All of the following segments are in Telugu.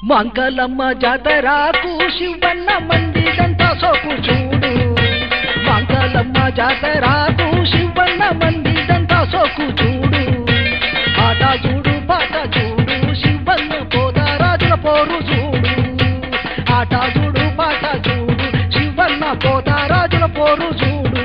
మంగళమ్మ జాతరకు శివన్న మందిదంతా సోకు చూడు మంగళమ్మ జాతరకు శివన్న మందిదంతా సోకు చూడు ఆట చూడు పాట చూడు శివన్న పోతారాజుల పోరు చూడు ఆట చూడు పాట చూడు శివన్న పోతారాజుల పోరు చూడు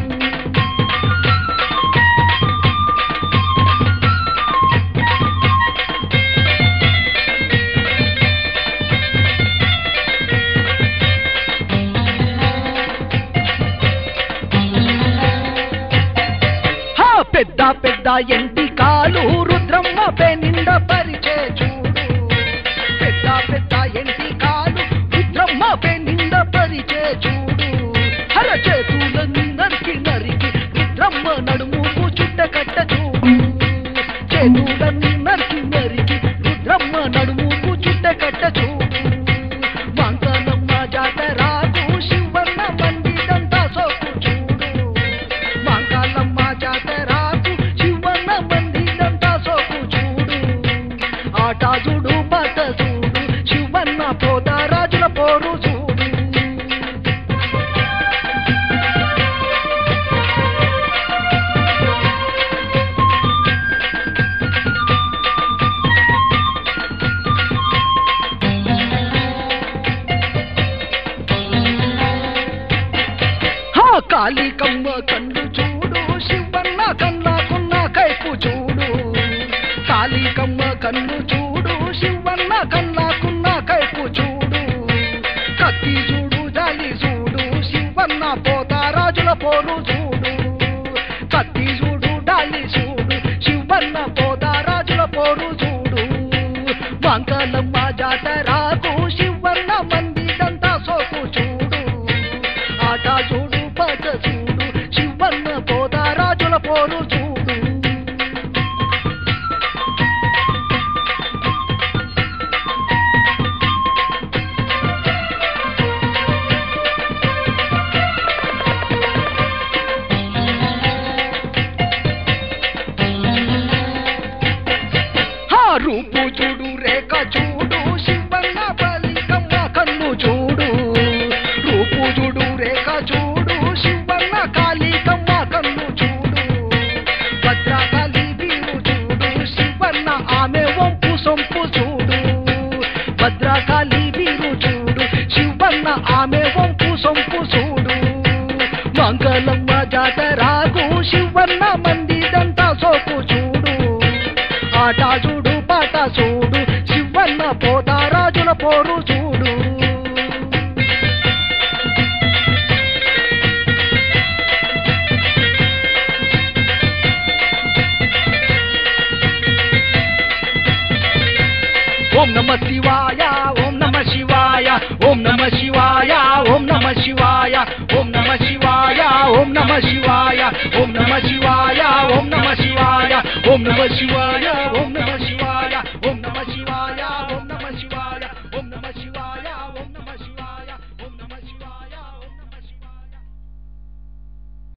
హా పెద్ద పెద్ద ఎంటి కాలు రుద్రమ్మ పెనింద పరిచే చూడు పెద్ద పెద్ద ఎంటి కాలు రుద్రమ్మ పెనింద పరిచే చూడు హర చేతులన్నీ నరికి నరికి రుద్రమ్మ నడుముకు చుట్ట కట్ట చూడు చేతులన్నీ నరికి నరికి రుద్రమ్మ నడుముకు చుట్ట కట్ట చూడు మంగళమ్మ జాతరాకు శివన్న మందిదంతా సోకు చూడు మంగళమ్మ జాతరాకు శివన్న మందిదంతా సోకు చూడు ఆట చూడు పాట చూడు శివన్న పోతారాజుల పోరు చూడు హా కాళికమ్మ కన్ను చూడు శివన్న కన్నాకున్న కైపు చూడు కాళికమ్మ కన్ను చూడు శివన్న కన్నాకున్న కైపు చూడు కత్తి చూడు జాలి చూడు శివన్న పోతారాజుల పోరు చూడు కత్తి చూడు డాలి చూడు శివన్న పోతారాజుల పోరు చూడు మంగళమ్మ జాతరాకు శివన్న మందిదంతా సోకు చూడు ఆట చూడు పాట చూడు శివన్న పోతారాజుల పోరు చూడు హా రూపు చూడు రేఖ చూడు శివన్న బలికమ్మ కన్ను చూడు రూపు చూడు రేఖ చూడు శివన్న కాళికమ్మ కన్ను చూడు భద్రకాళి వీరు చూడు శివన్న ఆమె వంపు సొంపు చూడు భద్రకాళి వీరు చూడు శివన్న ఆమె వంపు సొంపు చూడు మంగళమ్మ జాతరాకు శివన్న మందిదంతా సోకు చూడు ఆట చూడు పాట చూడు శివన్న పోతారాజుల పోరు చూడు ఓం నమ శివాయ ఓం నమ శివాయ ఓం నమ శివాయ ఓం నమ శివాయ ఓం నమ శివాయ ఓం నమ శివాయ ఓం నమ శివాయ ఓం నమ శివాయ ఓం నమ శివాయ